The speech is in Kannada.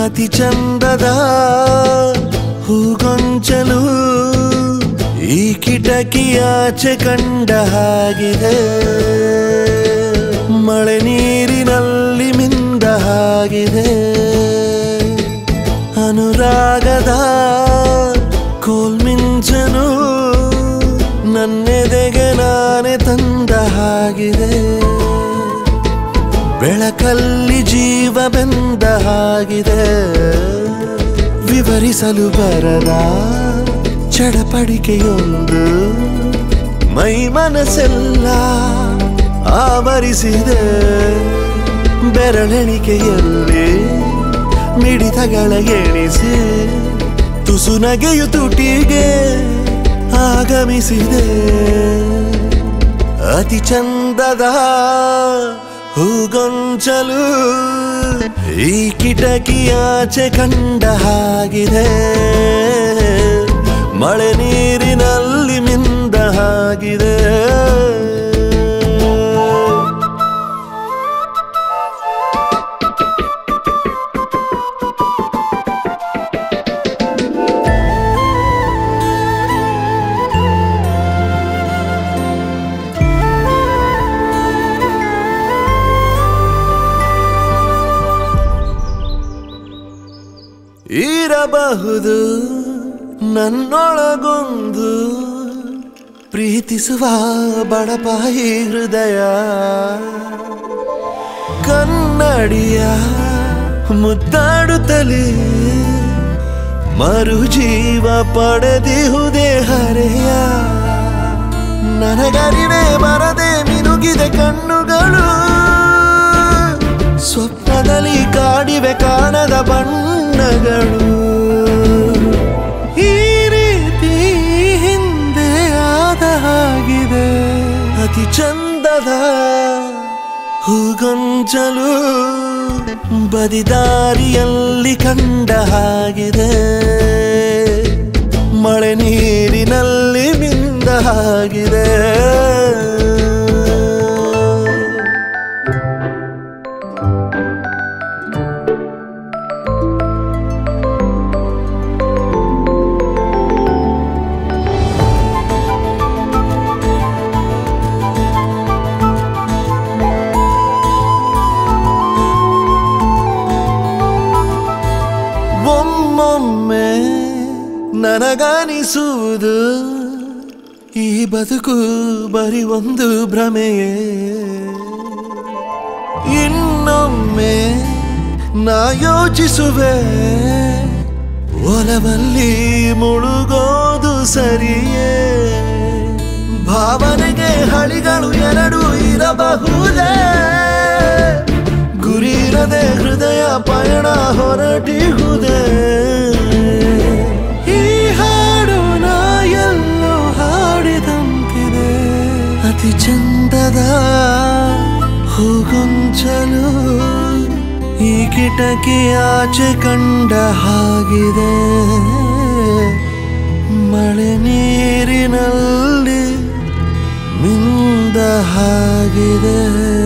ಅತಿ ಚಂದದ ಹೂಗೊಂಚಲು ಈ ಕಿಟಕಿಯಾಚೆ ಕಂಡ ಹಾಗಿದೆ ಮಳೆ ನೀರಿನಲ್ಲಿ ಮಿಂದ ಹಾಗಿದೆ ಅನುರಾಗದ ಕೋಲ್ಮಿಂಚನು ನನ್ನೆದೆಗೆ ನಾನೇ ತಂದ ಹಾಗಿದೆ ಬೆಳಕಲ್ಲಿ ಜೀವ ಬೆಂದ ಹಾಗಿದೆ ವಿವರಿಸಲು ಬರದ ಚಡಪಡಿಕೆಯೊಂದು ಮೈ ಮನಸ್ಸೆಲ್ಲ ಆವರಿಸಿದೆ ಬೆರಳೆಣಿಕೆಯಲ್ಲಿ ಮಿಡಿತಗಳ ಎಣಿಸಿ ತುಸು ನಗೆಯು ತುಟಿಗೆ ಆಗಮಿಸಿದೆ ಅತಿ ಚಂದದ ಹೂಗೊಂಚಲು ಈ ಕಿಟಕಿಯಾಚೆ ಕಂಡ ಹಾಗಿದೆ ಮಳೆ ನೀರಿನಲ್ಲಿ ಮಿಂದ ಹಾಗಿದೆ ಇರಬಹುದು ನನ್ನೊಳಗೊಂದು ಪ್ರೀತಿಸುವ ಬಡಪಾಯಿ ಹೃದಯ ಕನ್ನಡಿಯ ಮುದ್ದಾಡುತ್ತಲೇ ಮರು ಜೀವ ಪಡೆದಿಹುದೇ ಹರೆಯ ನನಗರಿವೆ ಬರದೆ ಮಿನುಗಿದೆ ಕಣ್ಣುಗಳು ಸ್ವಪ್ನದಲ್ಲಿ ಕಾಡಿವೆ ಕಾಣದ ಬಣ್ಣಗಳು ಈ ರೀತಿ ಹಿಂದೆ ಆದ ಹಾಗಿದೆ ಅತಿ ಚಂದದ ಹೂಗೊಂಚಲು ಬದಿದಾರಿಯಲ್ಲಿ ಕಂಡ ಹಾಗಿದೆ ಮಳೆ ನೀರಿನಲ್ಲಿ ಮಿಂದ ಹಾಗಿದೆ ಒಮ್ಮೊಮ್ಮೆ ನನಗನಿಸುವುದು ಈ ಬದುಕು ಬರೀ ಒಂದು ಭ್ರಮೆಯೇ ಇನ್ನೊಮ್ಮೆ ನಾ ಯೋಚಿಸುವೆ ಒಲವಲ್ಲಿ ಮುಳುಗೋದು ಸರಿಯೇ ಭಾವನೆಗೆ ಹಳಿಗಳು ಎರಡು ಇರಬಹುದೇ ಗುರಿರದೆ ಹೃದಯ ಪಯಣ ಹೊರಟಿಹುದೇ ಈ ಹಾಡು ನಾ ಎಲ್ಲೋ ಹಾಡಿದಂತಿದೆ ಅತಿ ಚಂದದ ಹೂಗೊಂಚಲು ಈ ಕಿಟಕಿಯಾಚೆ ಕಂಡ ಹಾಗಿದೆ ಮಳೆ ನೀರಿನಲ್ಲಿ ಮಿಂದ ಹಾಗಿದೆ